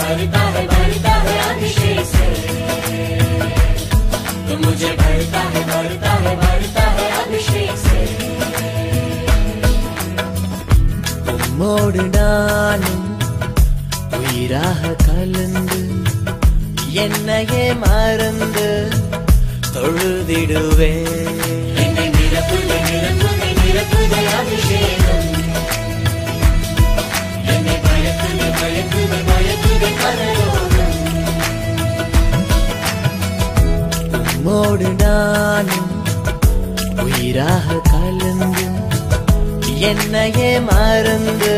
भरता है भरता है अभिषेक से तो मुझे भरता है भरता है भरता है अभिषेक से உம்மோடு நானும் உயிராக கலந்து என்னையே மறந்து தொழுதிடுவேன் என்னை நிரப்புதே நிரப்புதே நிரப்புதே அபிஷேகம் என்னை பயக்குதே பயக்குதே பயக்குதே பரலோகம் உம்மோடு நானும் உயிராக கலந்து என்னையே மறந்து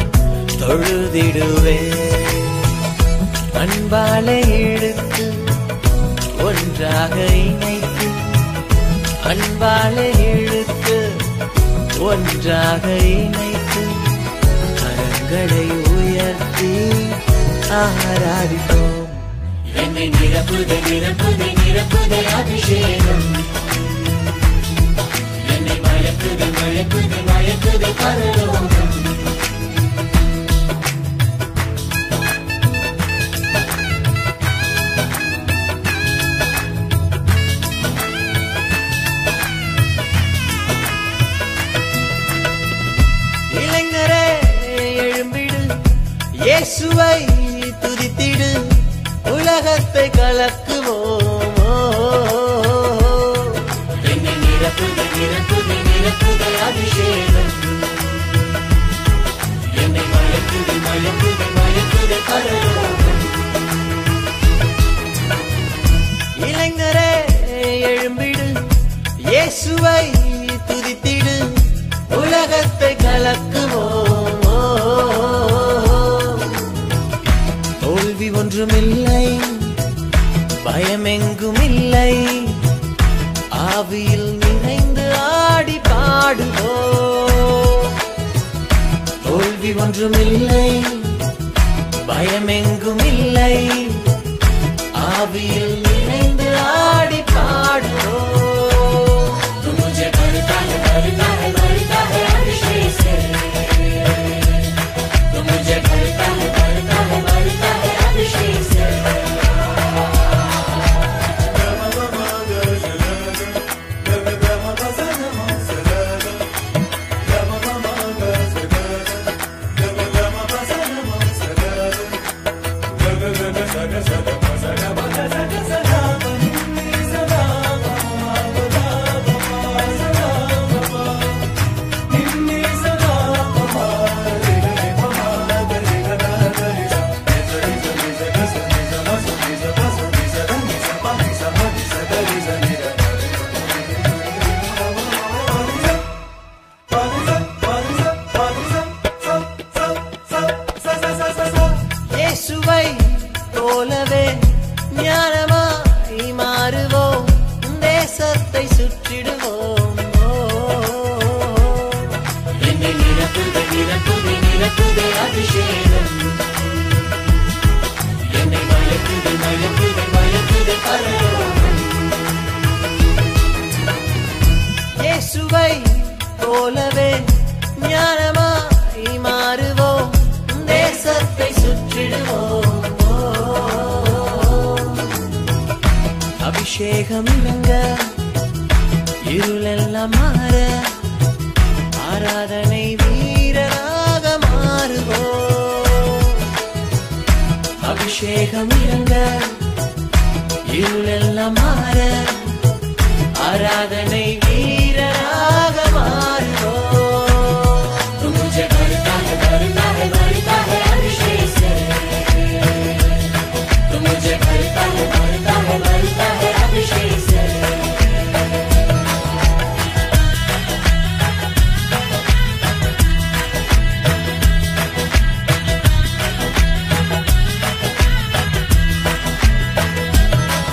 தொழுதிடுவேன் அன்பாலை எடுத்து ஒன்றாக இணைத்து அன்பாலை இழுத்து ஒன்றாக இணைத்து கரங்களை உயர்த்தி ஆராதித்தோம் என்னை நிரப்புதே நிரப்புதே நிரப்புதே அபிஷேகம் என்னை மயக்குதே மயக்குதே மயக்குதே பரலோகம் இளைஞரே எழும்பிடு இயேசுவை துதித்திடு உலகத்தை கலக்குவோம் என்னை நிரப்புதே நிரப்புதே நிரப்புதே அபிஷேகம் என்னை மயக்குதே மயக்குதே மயக்குதே பரலோகம் இளைஞரே எழும்பிடு இயேசுவை துதித்திடு உலகத்தை கலக்குவோம் தோல்வி ஒன்றுமில்லை பயமெங்கும் இல்லை ஆவியில் நிறைந்து ஆடி பாடுவோம் தோல்வி ஒன்றுமில்லை பயமெங்கும் இல்லை ஆவியில் நிறைந்து ஆடி பாடுவோம் तो मुझे भरता है भरता है भरता है अभिषेक से तो मुझे भरता है भरता है भरता है अभिषेक से இயேசுவை போலவே ஞானமாய் மாறுவோம் தேசத்தை சுற்றிடுவோம் என்னை நிரப்புதே நிரப்புதே நிரப்புதே அபிஷேகம் என்னை மயக்குதே மயக்குதே மயக்குதே பரலோகம் இயேசுவை போலவே ஞானமாய் மாறுவோம் தேசத்தை சுற்றிடுவோம் அபிஷேகம் இறங்க இருளெல்லாம் மாற ஆராதனை வீரராக மாறுவோம் அபிஷேகம் இறங்க இருளெல்லாம் மாற ஆராதனை வீரராக மாறுவோம் तो मुझे भरता है भरता है भरता है अभिषेक से तो मुझे भरता है भरता है भरता है अभिषेक से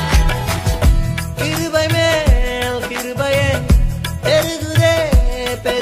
கிருபை மேல் கிருபையே பெருகுதே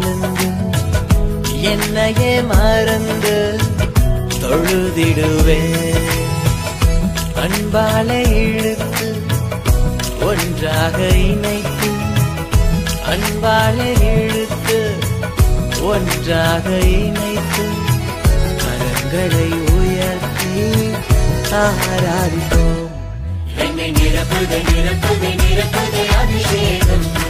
விழுந்து என்னையே மறந்து தொழுதிடுவேன் அன்பாலே இழுத்து ஒன்றாக இணைத்து அன்பாலே இழுத்து ஒன்றாக இணைத்து கரங்களை உயர்த்தி ஆராதிப்போம் என்னை நிரப்புதே நிரப்புதே நிரப்புதே அபிஷேகம்